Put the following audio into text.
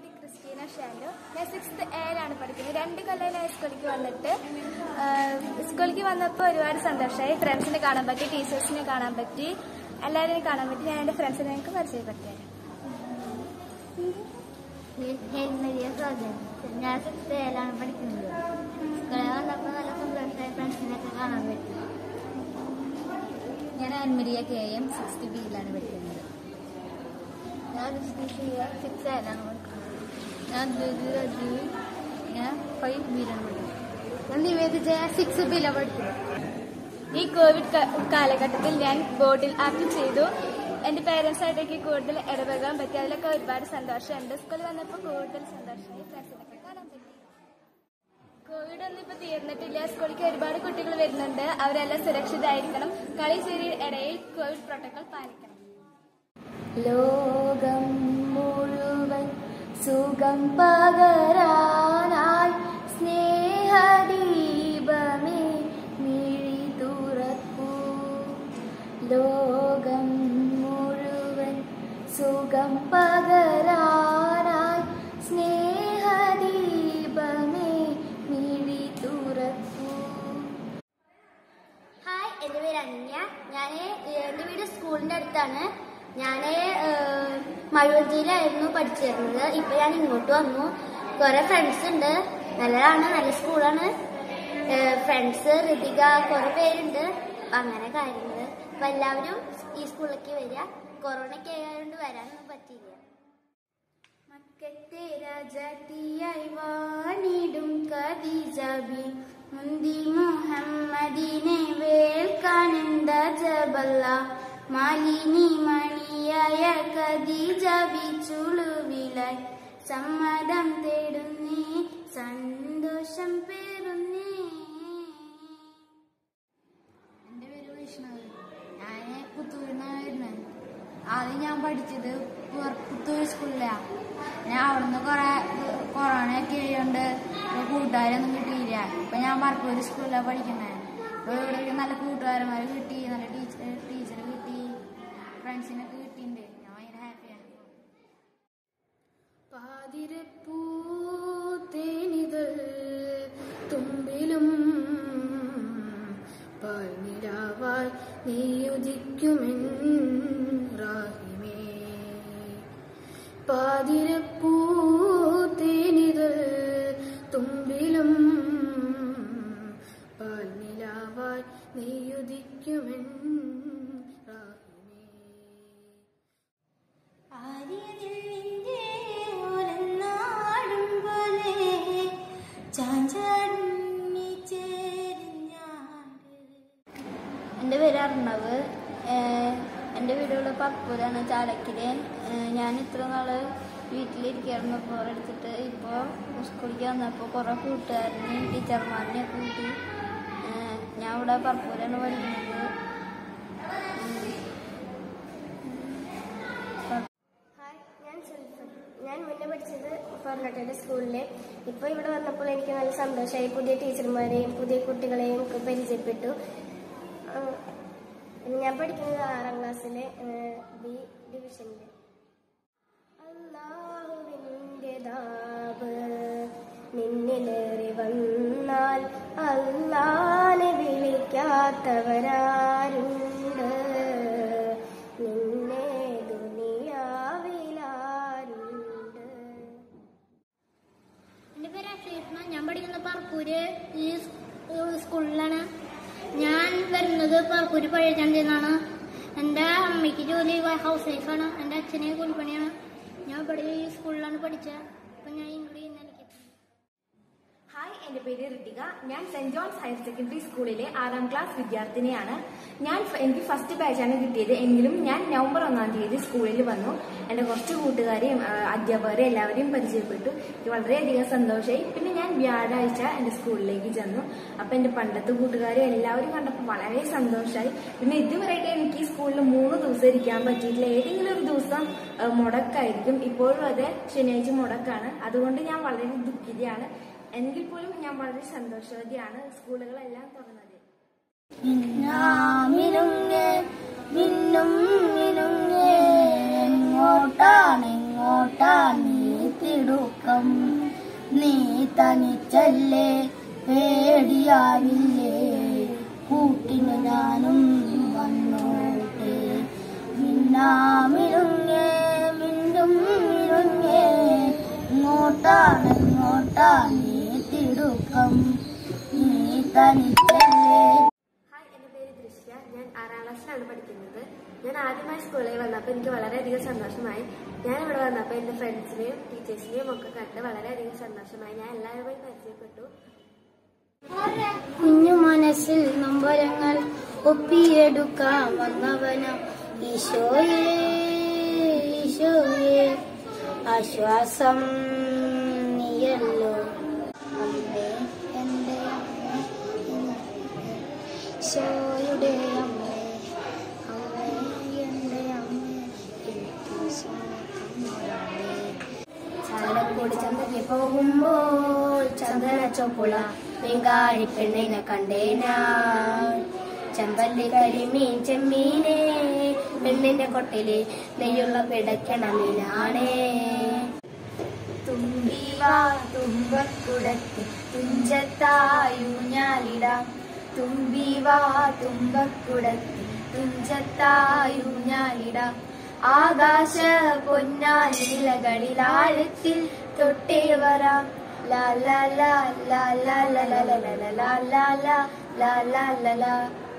പേര് ക്രിസ്റ്റീന ഷാലു ഞാൻ സിക്സ്ത് എയിലാണ് പഠിക്കുന്നത് രണ്ട് കൊല്ലം സ്കൂളിലേക്ക് വന്നിട്ട് സ്കൂളിലേക്ക് വന്നപ്പോൾ ഒരുപാട് സന്തോഷമായി ഫ്രണ്ട്സിനെ കാണാൻ പറ്റി ടീച്ചേഴ്സിനെ കാണാൻ പറ്റി എല്ലാവരെയും കാണാൻ പറ്റി ഞാൻ എൻ്റെ ഫ്രണ്ട്സിനെ എനിക്ക് പരിചയപ്പെടുത്തിയത് ഹെൽമരിയ സോജൻ ഞാൻ സിക്സ്ത് എയിലാണ് പഠിക്കുന്നത് സ്കൂളിൽ വന്നപ്പോൾ നല്ല സന്തോഷമായി ഫ്രണ്ട്സിനെയൊക്കെ കാണാൻ പറ്റി ഞാൻ അൻമരിയ കെ എം സിക്സ്ത് ബിയിലാണ് പഠിക്കുന്നത് ഞാൻ സിക്സ് എയിലാണ് പഠിക്കുന്നത് ഞാൻ ദ്വിതി രജീവ് ഞാൻ ഫൈവ് ബിയിലാണ് പഠിക്കുന്നത് ഞാൻ നിവേദിച്ച സിക്സ് ബിയിലാണ് പഠിക്കുന്നത് ഈ കോവിഡ് ക- കാലഘട്ടത്തിൽ ഞാൻ ബോർഡിൽ ആക്ട് ചെയ്തു എൻ്റെ പേരൻസായിട്ടൊക്കെ കൂടുതൽ ഇടപെടാൻ പറ്റി അതിലൊക്കെ ഒരുപാട് സന്തോഷം എൻ്റെ സ്കൂളിൽ വന്നപ്പോൾ കൂടുതൽ സന്തോഷമായി ഫ്രണ്ട്സിനൊക്കെ കാണാൻ പറ്റി കോവിഡ് ഒന്നും ഇപ്പോൾ തീർന്നിട്ടില്ല സ്കൂളിലേക്ക് ഒരുപാട് കുട്ടികൾ വരുന്നുണ്ട് അവരെല്ലാം സുരക്ഷിതരായിരിക്കണം കളി ചിരി ഇടയിൽ കോവിഡ് പ്രോട്ടോകോൾ പാലിക്കണം ലോകം മുഴുവൻ സുഖം പകരാനായി സ്നേഹദീപമേ മിഴി തുറക്കൂ ലോകം മുഴുവൻ സുഖം പകരാനായി സ്നേഹദീപമേ മിഴി തുറക്കൂ ഹായ് എൻ്റെ പേര് അന്യ ഞാൻ എൻ്റെ വീട് സ്കൂളിൻ്റെ അടുത്താണ് ഞാൻ മഴവഞ്ചിയിലായിരുന്നു പഠിച്ചിരുന്നത് ഇപ്പം ഞാൻ ഇങ്ങോട്ട് വന്നു കുറേ ഫ്രണ്ട്സ് ഉണ്ട് നല്ലതാണ് നല്ല സ്കൂളാണ് ഫ്രണ്ട്സ് ഋതിക കുറേ പേരുണ്ട് അപ്പം അങ്ങനെ കാര്യങ്ങൾ അപ്പം എല്ലാവരും ഈ സ്കൂളിലേക്ക് വരിക കൊറോണയ്ക്ക് ആയതുകൊണ്ട് വരാനൊന്നും പറ്റിയില്ല മക്കത്തെ രാജാത്തിയായി വാണിടും ഖദീജബി മുന്തി മുഹമ്മദിനെ വേൽക്കാനെന്ത ജബല്ല മാലിനി മണിയായ ഖദീജബി ചുളുവിലായി സമ്മതം തേടുന്നേ സന്തോഷം പേറുന്നേ എൻ്റെ പേര് വൈഷ്ണവ് ഞാൻ പുത്തൂരിന്നാണ് വരുന്നത് ആദ്യം ഞാൻ പഠിച്ചത് പുറ- പുത്തൂർ സ്കൂളിലാണ് ഞാൻ അവിടുന്ന് കുറെ കൊറോണയൊക്കെ ആയതുകൊണ്ട് കൂട്ടുകാരൊന്നും കിട്ടിയില്ല ഇപ്പൊ ഞാൻ മറക്കൂർ സ്കൂളിലാണ് പഠിക്കുന്നത് ഇപ്പൊ ഇവിടെ നല്ല കൂട്ടുകാരന്മാർ കിട്ടി നല്ല ടീച്ചർ ടീച്ചർ കിട്ടി ഫ്രണ്ട്സിനൊക്കെ കിട്ടിയിട്ടുണ്ട് ഞാൻ ഭയങ്കര ഹാപ്പിയാണ് പാതിരപ്പൂത്തേനിതൾ തുമ്പിലും പാൽനിലാവായി നീയുദിക്കുമെൻ റാഹിമേ പാതിരപ്പൂത്തേനിതൾ തുമ്പിലും പാൽനിലാവായി നീയുദിക്കുമെൻ റാഹിമേ ആര്യനിന്റെ ഓലനാടും പോലെ ചാഞ്ചാടുണ്ണി ചേരിഞ്ഞാട്. എൻ്റെ പേര് അർണവ് ഏഹ് എൻ്റെ വീടുള്ള പപ്പൂരാണ് ചാലക്കില് ഏഹ് ഞാൻ ഇത്ര നാള് വീട്ടിലിരിക്കായിരുന്നു ബോറടിച്ചിട്ട് ഇപ്പോൾ സ്കൂളിലേക്ക് വന്നപ്പോൾ കുറേ കൂട്ടുകാരനെയും ടീച്ചർമാരിനെയും കൂട്ടി ഏഹ് ഞാൻ ഇവിടെ പപ്പൂരാണ് പഠിക്കുന്നത് ഹായ് ഞാൻ സുൽഫൻ ഞാൻ മുന്നേ പഠിച്ചത് ഫോർണട്ടയുടെ സ്കൂളിൽ ഇപ്പോൾ ഇവിടെ വന്നപ്പോൾ എനിക്ക് നല്ല സന്തോഷമായി പുതിയ ടീച്ചർമാരെയും പുതിയ കുട്ടികളെയും ഒക്കെ പരിചയപ്പെട്ടു ആ, ഞാൻ പഠിക്കുന്നത് ആറാം ക്ലാസ്സിലെ ബി ഡിവിഷനിൽ അള്ളാഹുവിൻ്റെ ദാബ് നിന്നിലേറി വന്നാൽ അല്ലാനെ വിളിക്കാത്തവരാരുണ്ട് നിന്നെ ദുനിയാവിലാരുണ്ട് എൻ്റെ പേര് അക്ഷയകൃഷ്ണ ഞാൻ പഠിക്കുന്ന പറപ്പൂര് ഈ സ്- ഏഹ് സ്കൂളിലാണ് ഞാൻ വരുന്നത് പറപ്പൂര് പഴയചാണ്ടിൽ നിന്നാണ് എൻ്റെ അമ്മയ്ക്ക് ജോലി ഹൗസ് വൈഫാണ് എൻ്റെ അച്ഛനെ കൂലിപ്പണിയാണ് ഞാൻ ഇവിടെ ഈ സ്കൂളിലാണ് പഠിച്ചത് അപ്പം ഞാൻ ഇങ്ങോട്ട് ഇന്നലെ ഹായ് എൻ്റെ പേര് ഋതിക ഞാൻ സെന്റ് ജോൺസ് ഹയർ സെക്കൻഡറി സ്കൂളിലെ ആറാം ക്ലാസ് വിദ്യാർത്ഥിനിയാണ് ഞാൻ ഫ- എനിക്ക് ഫസ്റ്റ് ബാച്ചാണ് കിട്ടിയത് എങ്കിലും ഞാൻ നവംബർ ഒന്നാം തീയതി സ്കൂളിൽ വന്നു എൻ്റെ കുറച്ച് കൂട്ടുകാരെയും ആ, അധ്യാപകരെയും എല്ലാവരെയും പരിചയപ്പെട്ടു എനിക്ക് വളരെയധികം സന്തോഷമായി പിന്നെ ഞാൻ വ്യാഴാഴ്ച എൻ്റെ സ്കൂളിലേക്ക് ചെന്നു അപ്പം എൻ്റെ പണ്ടത്തെ കൂട്ടുകാരെ എല്ലാവരും കണ്ടപ്പോൾ വളരെ സന്തോഷമായി പിന്നെ ഇതുവരെയായിട്ട് എനിക്ക് ഈ സ്കൂളിൽ മൂന്ന് ദിവസം ഇരിക്കാൻ പറ്റിയിട്ടില്ല ഏതെങ്കിലും ഒരു ദിവസം ആ, മുടക്കായിരിക്കും ഇപ്പോഴും അതെ ശനിയാഴ്ച മുടക്കാണ് അതുകൊണ്ട് ഞാൻ വളരെ ദുഃഖിതയാണ് എങ്കിൽ പോലും ഞാൻ വളരെ സന്തോഷവതിയാണ് സ്കൂളുകളെല്ലാം തുറന്നത് മിനുങ്ങേ മിന്നും മിനുങ്ങേ എങ്ങോട്ടാണ് എങ്ങോട്ടാണ് നീ തിടുക്കം നീ തനിച്ചല്ലേ പേടിയാവില്ലേ കൂട്ടിന് ഞാനും വന്നോട്ടെ മിന്നാമിരുങ്ങേ മിണ്ടും മിരുങ്ങേ ഇങ്ങോട്ടാണ് ഇങ്ങോട്ടാണ് നീ തിടുക്കം നീ തനിച്ചല്ലേ ഹായ് എൻ്റെ പേര് ദൃശ്യ ഞാൻ ആറാം ക്ലാസ്സിലാണ് പഠിക്കുന്നത് ഞാൻ ആദ്യമായി സ്കൂളിൽ വന്നപ്പോൾ എനിക്ക് വളരെയധികം സന്തോഷമായി ഞാൻ ഇവിടെ വന്നപ്പോൾ എൻ്റെ ഫ്രണ്ട്സിനെയും ടീച്ചേഴ്സിനെയും ഒക്കെ കണ്ട് വളരെയധികം സന്തോഷമായി ഞാൻ എല്ലാവരുമായി പരിചയപ്പെട്ടു കുഞ്ഞു മനസ്സിൽ നൊമ്പരങ്ങൾ ഒപ്പിയെടുക്കാൻ വന്നവനം ഈശോയേ ഈശോയേ ആശ്വാസം നീയല്ലോ അമ്മേ എൻ്റെ അമ്മേ ഈശോയുടെ അമ്മേ അമ്മേ എൻ്റെ അമ്മേ എനിക്ക് സ്വന്തം ചാലക്കുടി ചന്തയ്ക്ക് പോകുമ്പോൾ ചന്ദന ചോപ്പുള വെങ്കാരി പെണ്ണിനെ കണ്ടേനാ ചെമ്പല്ലി കരിമീൻ ചെമ്മീനെ പെണ്ണിന്റെ കൊട്ടില് നെയ്യുള്ള പിടയ്ക്കണ മീനാണേ തുമ്പിവാ തുമ്പക്കുടത്ത് തുഞ്ചത്തായൂഞ്ഞാലിടാം തുമ്പിവാ തുമ്പക്കുടത്ത് തുഞ്ചത്തായൂഞ്ഞാലിടാം ആകാശ പൊന്നാനിലകളിലാഴത്തിൽ തൊട്ടേ വരാം ലാ ലാ ലാ ലാ ലാ ലാ ലാ ലാ ലാ ലാ ലാ ലാ ലാ ലാ ലാ